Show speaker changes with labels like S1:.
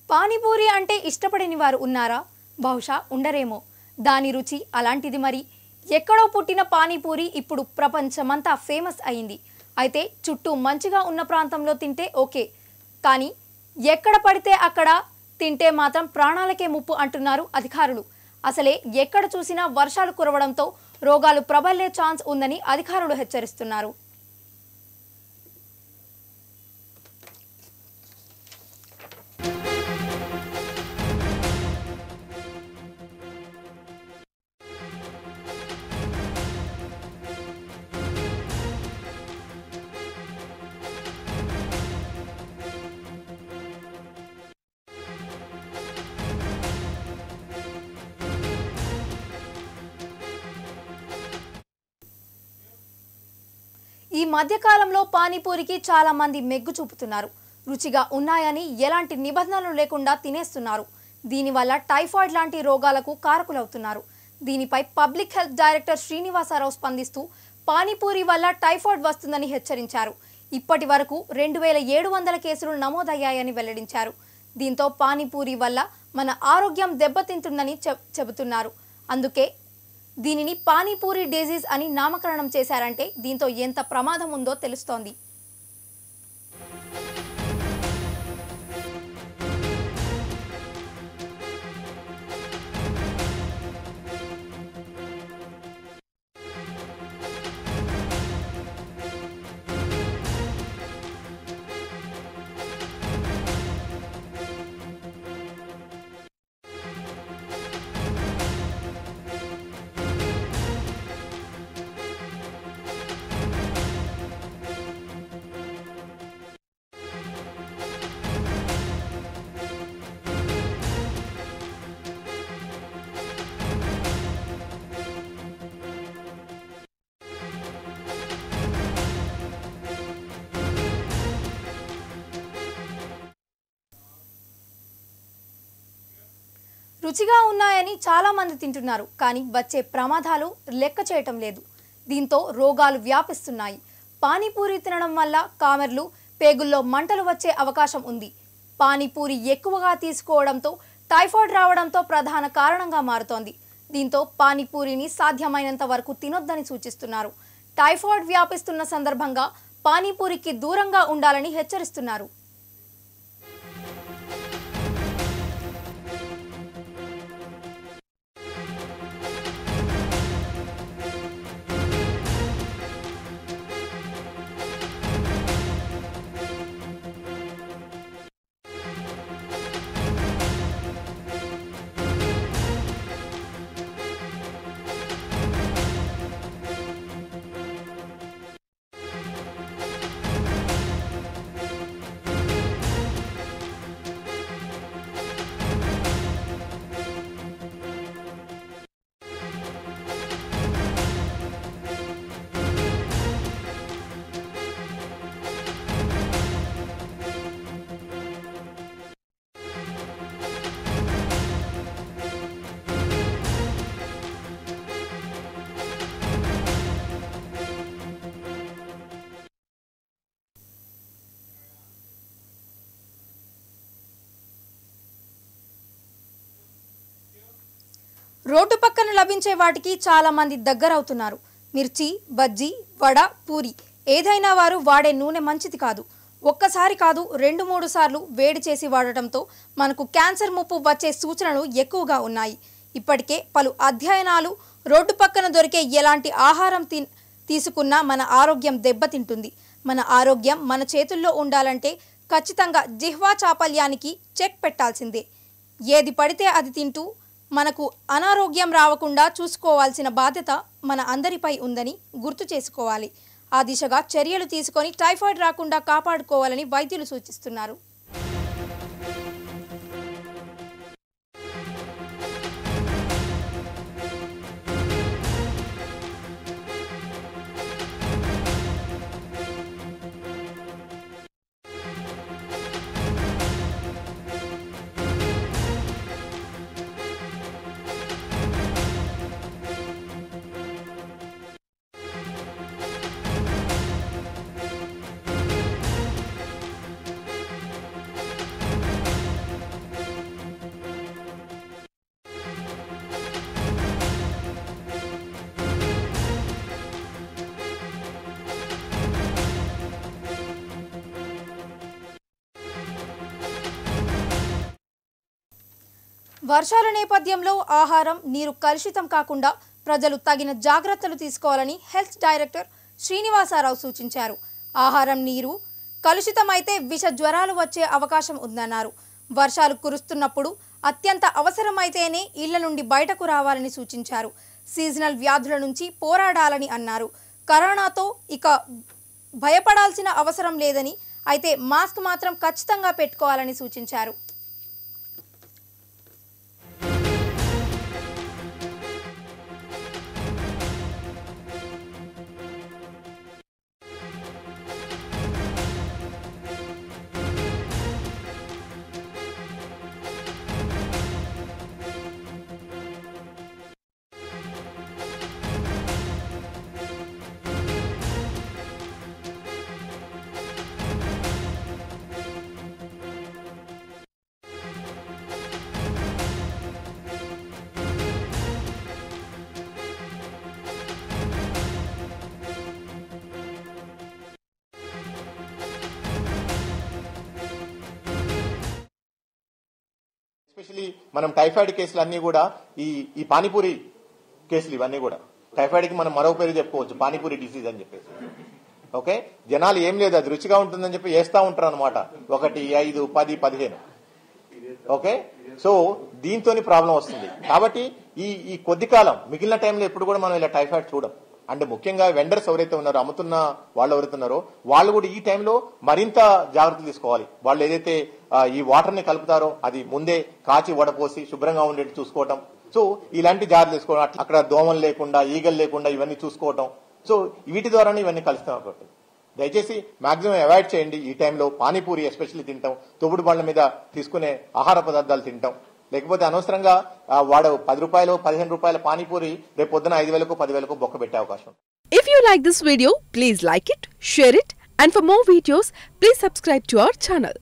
S1: పానీపూరి అంటే ఇష్టపడని వారు ఉన్నారా బహుశా ఉండరేమో దాని రుచి అలాంటిది మరి ఎక్కడో పుట్టిన పానీపూరి ఇప్పుడు ప్రపంచమంతా ఫేమస్ అయింది అయితే చుట్టూ మంచిగా ఉన్న ప్రాంతంలో తింటే ఓకే కానీ ఎక్కడ పడితే అక్కడ తింటే మాత్రం ప్రాణాలకే ముప్పు అంటున్నారు అధికారులు అసలే ఎక్కడ చూసినా వర్షాలు కురవడంతో రోగాలు ప్రబలే ఛాన్స్ ఉందని అధికారులు హెచ్చరిస్తున్నారు ఈ మధ్యకాలంలో పానీపూరికి చాలా మంది మెగ్గు చూపుతున్నారు రుచిగా ఉన్నాయని ఎలాంటి నిబంధనలు లేకుండా తినేస్తున్నారు దీనివల్ల టైఫాయిడ్ లాంటి రోగాలకు కారకులవుతున్నారు దీనిపై పబ్లిక్ హెల్త్ డైరెక్టర్ శ్రీనివాసరావు స్పందిస్తూ పానీపూరి వల్ల టైఫాయిడ్ వస్తుందని హెచ్చరించారు ఇప్పటి వరకు రెండు వేల ఏడు వందల కేసులు నమోదయ్యాయని వెల్లడించారు దీంతో పానీపూరి వల్ల మన ఆరోగ్యం దెబ్బతింటుందని చెప్ చెబుతున్నారు అందుకే దీనిని పానీపూరి డిజీజ్ అని నామకరణం చేశారంటే దీంతో ఎంత ప్రమాదం ఉందో తెలుస్తోంది రుచిగా ఉన్నాయని చాలా మంది తింటున్నారు కానీ వచ్చే ప్రమాదాలు లెక్క చేయటం లేదు దీంతో రోగాలు వ్యాపిస్తున్నాయి పానీపూరి తినడం వల్ల కామెర్లు పేగుల్లో మంటలు వచ్చే అవకాశం ఉంది పానీపూరి ఎక్కువగా తీసుకోవడంతో టైఫాయిడ్ రావడంతో ప్రధాన కారణంగా మారుతోంది దీంతో పానీపూరిని సాధ్యమైనంత వరకు తినొద్దని సూచిస్తున్నారు టైఫాయిడ్ వ్యాపిస్తున్న సందర్భంగా పానీపూరికి దూరంగా ఉండాలని హెచ్చరిస్తున్నారు రోడ్డు పక్కన లభించే వాటికి చాలా మంది దగ్గరవుతున్నారు మిర్చి బజ్జీ వడ పూరి ఏదైనా వారు వాడే నూనె మంచిది కాదు ఒక్కసారి కాదు రెండు మూడు సార్లు వేడి చేసి వాడటంతో మనకు క్యాన్సర్ ముప్పు వచ్చే సూచనలు ఎక్కువగా ఉన్నాయి ఇప్పటికే పలు అధ్యయనాలు రోడ్డు పక్కన దొరికే ఎలాంటి ఆహారం తి తీసుకున్నా మన ఆరోగ్యం దెబ్బతింటుంది మన ఆరోగ్యం మన చేతుల్లో ఉండాలంటే ఖచ్చితంగా జిహ్వా చాపల్యానికి చెక్ పెట్టాల్సిందే ఏది పడితే అది తింటూ మనకు అనారోగ్యం రావకుండా చూసుకోవాల్సిన బాధ్యత మన అందరిపై ఉందని గుర్తు చేసుకోవాలి ఆ దిశగా చర్యలు తీసుకొని టైఫాయిడ్ రాకుండా కాపాడుకోవాలని వైద్యులు సూచిస్తున్నారు వర్షాల నేపథ్యంలో ఆహారం నీరు కలుషితం కాకుండా ప్రజలు తగిన జాగ్రత్తలు తీసుకోవాలని హెల్త్ డైరెక్టర్ శ్రీనివాసారావు సూచించారు ఆహారం నీరు కలుషితమైతే విష జ్వరాలు వచ్చే అవకాశం ఉందన్నారు వర్షాలు కురుస్తున్నప్పుడు అత్యంత అవసరమైతేనే ఇళ్ల నుండి బయటకు రావాలని సూచించారు సీజనల్ వ్యాధుల నుంచి పోరాడాలని అన్నారు కరోనాతో ఇక భయపడాల్సిన అవసరం లేదని అయితే మాస్క్ మాత్రం ఖచ్చితంగా పెట్టుకోవాలని సూచించారు
S2: ఎస్పెషలీ మనం టైఫాయిడ్ కేసులు అన్ని కూడా ఈ ఈ పానీపూరి కేసులు ఇవన్నీ కూడా టైఫాయిడ్కి మనం మరో పేరు చెప్పుకోవచ్చు పానీపూరి డిసీజ్ అని చెప్పేసి ఓకే జనాలు ఏం లేదు అది రుచిగా ఉంటుందని చెప్పి వేస్తా ఉంటారు అనమాట ఒకటి ఐదు పది పదిహేను ఓకే సో దీంతోని ప్రాబ్లం వస్తుంది కాబట్టి ఈ ఈ కొద్ది కాలం మిగిలిన టైంలో ఎప్పుడు కూడా మనం ఇలా టైఫాయిడ్ చూడం అంటే ముఖ్యంగా వెండర్స్ ఎవరైతే ఉన్నారో అమ్ముతున్న వాళ్ళు ఎవరైతున్నారో వాళ్ళు కూడా ఈ టైంలో మరింత జాగ్రత్తలు తీసుకోవాలి వాళ్ళు ఏదైతే ఆ, ఈ వాటర్ ని కలుపుతారో అది ముందే కాచి వడపోసి శుభ్రంగా ఉండేట్టు చూసుకోవటం సో ఇలాంటి జాగ్రత్తలు తీసుకోవడం అట్లా- అక్కడ దోమలు లేకుండా ఈగలు లేకుండా ఇవన్నీ చూసుకోవటం సో వీటి ద్వారానే ఇవన్నీ కలుస్తాం కాబట్టి దయచేసి మాక్సిమం అవాయిడ్ చేయండి ఈ టైంలో పానీపూరి ఎస్పెషల్లీ తింటాం తొగుడు బండ్ల మీద తీసుకునే ఆహార పదార్థాలు తింటాం లేకపోతే అనవసరంగా ఆ, వాడు పది రూపాయలు పదిహేను రూపాయల పానీపూరి రేపు పొద్దున ఐదు వేలకు పదివేలకు బొక్క పెట్టే అవకాశం ఉంది.
S3: If you like this video, please like it, share it, and for more videos, please subscribe to our channel.